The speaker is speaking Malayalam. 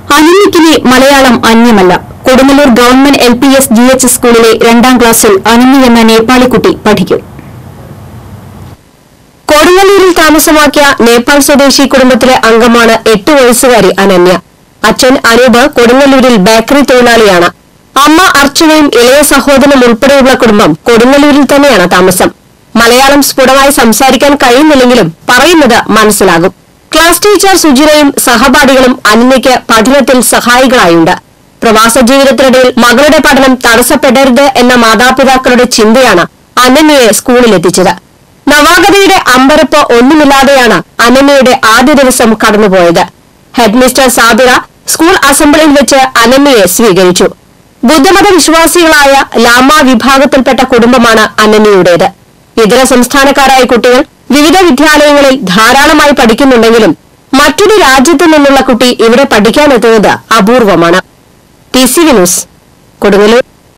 അനന്യക്കിനി മലയാളം അന്യമല്ല Kodungallur government L P S G H സ്കൂളിലെ രണ്ടാം ക്ലാസ്സിൽ അനന്യ എന്ന നേപ്പാളി കുട്ടി പഠിക്കും കൊടുങ്ങല്ലൂരിൽ താമസമാക്കിയ നേപ്പാൾ സ്വദേശി കുടുംബത്തിലെ അംഗമാണ് എട്ട് വയസ്സുകാരി അനന്യ അച്ഛൻ അനൂപ് കൊടുങ്ങല്ലൂരിൽ ബേക്കറി തൊഴിലാളിയാണ് അമ്മ അർച്ചനയും ഇളയ സഹോദരനും ഉൾപ്പെടെയുള്ള കുടുംബം കൊടുങ്ങല്ലൂരിൽ തന്നെയാണ് താമസം മലയാളം സ്ഫുടമായി സംസാരിക്കാൻ കഴിയുന്നില്ലെങ്കിലും പറയുന്നത് മനസ്സിലാകും ക്ലാസ് ടീച്ചർ സുജിനയും സഹപാഠികളും അനന്യയ്ക്ക് പഠനത്തിൽ സഹായികളായുണ്ട് പ്രവാസ ജീവിതത്തിനിടയിൽ മകളുടെ പഠനം തടസ്സപ്പെടരുത് എന്ന മാതാപിതാക്കളുടെ ചിന്തയാണ് അനന്യയെ സ്കൂളിലെത്തിച്ചത് നവാഗതയുടെ അമ്പരപ്പ് ഒന്നുമില്ലാതെയാണ് അനന്യയുടെ ആദ്യ ദിവസം കടന്നുപോയത് ഹെഡ്മിസ്റ്റർ സാബിറ സ്കൂൾ അസംബ്ലിയിൽ വെച്ച് അനന്യയെ സ്വീകരിച്ചു ബുദ്ധമത വിശ്വാസികളായ ലാമ വിഭാഗത്തിൽപ്പെട്ട കുടുംബമാണ് അനന്യയുടേത് ഇതര സംസ്ഥാനക്കാരായ കുട്ടികൾ വിവിധ വിദ്യാലയങ്ങളിൽ ധാരാളമായി പഠിക്കുന്നുണ്ടെങ്കിലും മറ്റൊരു രാജ്യത്തു നിന്നുള്ള കുട്ടി ഇവിടെ പഠിക്കാനെത്തുന്നത് അപൂർവമാണ് T C V news Kodungallur